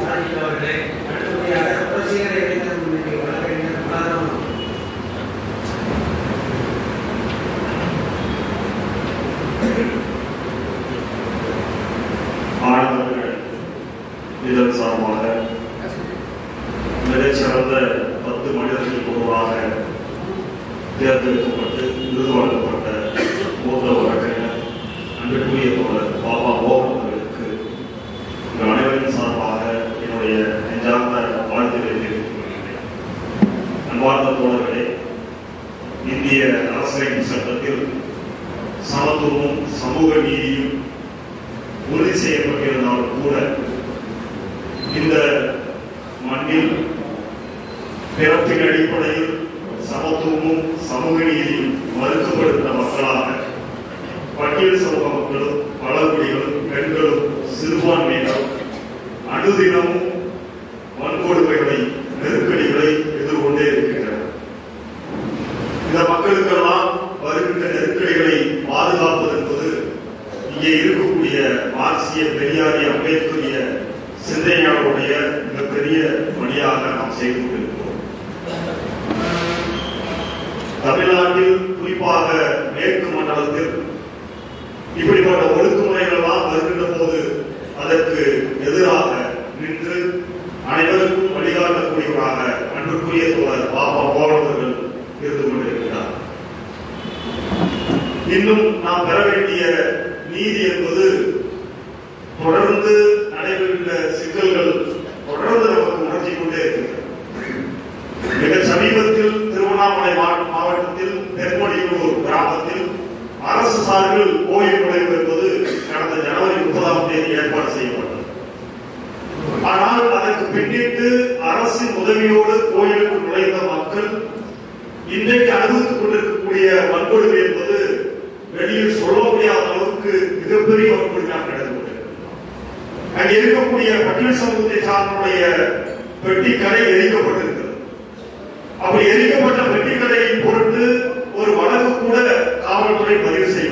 சாதிக் அவர்களே அடுத்தபடியாக புரட்சிகர இளைஞர் முன்னணி வழக்கறிஞர் மலரம் மாணவர்கள் இதன் சார்பாக மிகச்சிறந்த பத்து மனிதர்கள் ஒருவராக தேர்ந்தெடுக்கப்பட்டு விருது வழங்கப்பட்ட மூத்த வழக்கறிஞர் அன்பிற்குரிய தோழர் பாபா மோகன் அவர்களுக்கு உங்கள் அனைவரின் சார்பாக என்னுடைய நெஞ்சார்ந்த வாழ்த்துக்களை தெரிவித்துக் கொள்கிறேன் அன்பார்ந்த தோழர்களே இந்திய அரசியலமைப்பு சட்டத்தில் சமத்துவமும் சமூக நீதியும் உறுதி செய்யப்பட்டிருந்தாலும் கூட இந்த மண்ணில் பிறப்பின் அடிப்படையில் சமத்துவமும் சமூக நீதியும் மறுக்கப்படுகின்ற மக்களாக பட்டியல் சமூக மக்களும் பழங்குடிகளும் பெண்களும் சிறுபான்மையினரும் அனுதினமும் வன்கொடுமைகளை நெருக்கடிகளை எதிர்கொண்டே இருக்கின்றனர் இந்த மக்களுக்கெல்லாம் வருகின்ற நெருக்கடிகளை பாதுகாப்பது என்பது இங்கே இருக்கக்கூடிய மார்க்சிய பெரியாரிய அம்பேத்கரிய சிந்தனையாளருடைய மிகப்பெரிய பணியாக நாம் செய்து கொண்டிருக்கிறோம் தமிழ்நாட்டில் குறிப்பாக மேற்கு மண்டலத்தில் இப்படிப்பட்ட ஒடுக்குமுறைகள் எல்லாம் வருகின்ற போது அதற்கு எதிராக நின்று அனைவருக்கும் வழிகாட்டக்கூடியவராக அன்புக்குரிய தோழர் பாபா போனவர்கள் இருந்து கொண்டிருக்கிறார் இன்னும் நாம் பெற வேண்டிய நீதி என்பது தொடர்ந்து நடைபெறுகின்ற சிக்கல்கள் தொடர்ந்து நமக்கு உணர்த்தி கொண்டே இருக்கிறது மிக சமீபத்தில் திருவண்ணாமலை மா- மாவட்டத்தில் தென்மொழியூர் கிராமத்தில் அரசு சார்பில் கோயில் நுழைவு என்பது கடந்த ஜனவரி முப்பதாம் தேதி ஏற்பாடு செய்யப்பட்டது ஆனால் அதற்கு பின்னிட்டு அரசின் உதவியோடு கோயிலுக்கு நுழைந்த மக்கள் இன்றைக்கு அனுபவித்துக் கொண்டிருக்கக்கூடிய வன்கொடுமை என்பது வெளியில் சொல்ல முடியாத அளவுக்கு மிகப்பெரிய வன்கொடுமையாக நடந்து கொண்டிருக்கிறது அங்கே இருக்கக்கூடிய பட்டியல் சமூகத்தை சார்ந்துடைய பெட்டிக்கடை எரிக்கப்பட்டிருக்கிறது அப்படி எரிக்கப்பட்ட பெட்டிக்கடையை பொறுத்து ஒரு வழக்கு கூட காவல்துறை பதிவு செய்ய